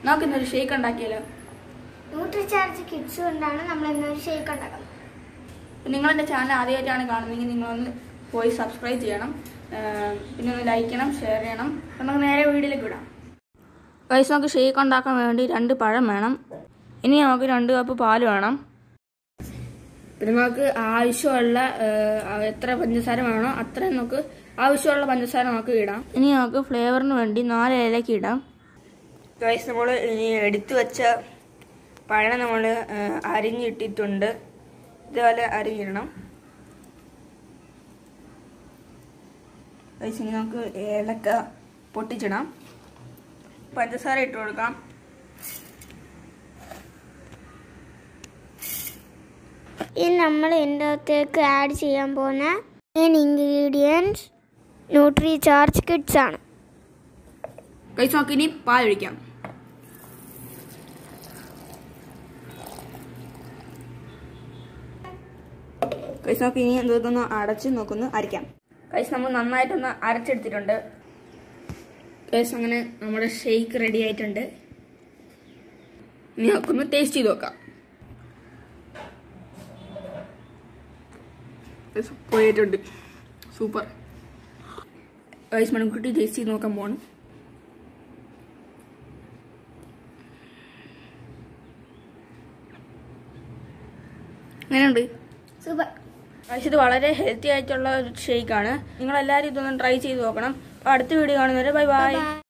നമുക്ക് ഇന്നൊരു ഷേക്ക് ഉണ്ടാക്കിയാലോ ന്യൂട്രി ചാർജ് കിഡ്സ് കൊണ്ടാണ് നമ്മൾ ഇന്നൊരു ഷേക്ക് ഉണ്ടാക്കുന്നത് നിങ്ങൾ എൻ്റെ ചാനൽ ആദ്യമായിട്ടാണ് കാണുന്നതെങ്കിൽ നിങ്ങളൊന്ന് പോയി സബ്സ്ക്രൈബ് ചെയ്യണം ആ, പിന്നെ ഒന്ന് ലൈക്ക് ചെയ്യണം ഷെയർ ചെയ്യണം അപ്പം നമുക്ക് നേരെ വീഡിയോയിലേക്ക് വിടാം വയസ്സ് നമുക്ക് ഷേക്ക് ഉണ്ടാക്കാൻ വേണ്ടി രണ്ട് പഴം വേണം ഇനി നമുക്ക് രണ്ട് കപ്പ് പാല് വേണം പിന്നെ നമുക്ക് ആവശ്യമുള്ള ആ, എത്ര പഞ്ചസാര വേണോ അത്രയും നമുക്ക് ആവശ്യമുള്ള പഞ്ചസാര നമുക്ക് ഇടാം ഇനി നമുക്ക് ഫ്ലേവറിന് വേണ്ടി നാല് ഇലയ്ക്ക് ഇടാം ഗൈസ് നമ്മൾ ഇനി എടുത്തു വെച്ച പഴം നമ്മൾ അരിഞ്ഞിട്ടിട്ടുണ്ട് ഇതുപോലെ അരിഞ്ഞിടണം ഗൈസ് ഇനി നമുക്ക് ഏലക്ക പൊട്ടിച്ചിടാം പഞ്ചസാര ഇട്ട് കൊടുക്കാം ഇനി നമ്മൾ ഇതിൻ്റെ അകത്തേക്ക് ആഡ് ചെയ്യാൻ പോകുന്ന main ingredients Nutricharge kids ആണ് ഗൈസ് നമുക്ക് ഇനി പാലൊഴിക്കാം കൈസ് നമുക്ക് ഇനി എന്തൊന്ന് അടച്ച് നോക്കൊന്ന് അരയ്ക്കാം കൈസ് നമ്മൾ നന്നായിട്ടൊന്ന് അരച്ചെടുത്തിട്ടുണ്ട് കൈസ് അങ്ങനെ നമ്മുടെ ഷേക്ക് റെഡി ആയിട്ടുണ്ട് ഇനി നമുക്കൊന്ന് ടേസ്റ്റ് ചെയ്ത് നോക്കാം Guys, പോയിട്ടുണ്ട് സൂപ്പർ കൈസ് മണിക്കുട്ടി ടേസ്റ്റ് ചെയ്ത് നോക്കാൻ പോകണം എങ്ങനെയുണ്ട് സൂപ്പർ പക്ഷെ ഇത് വളരെ ഹെൽത്തി ആയിട്ടുള്ള ഒരു ഷേക്കാണ് നിങ്ങൾ എല്ലാവരും ഇതൊന്ന് ട്രൈ ചെയ്ത് നോക്കണം അപ്പോൾ അടുത്ത വീഡിയോ കാണുന്നവരെ ബൈ ബൈ ബൈ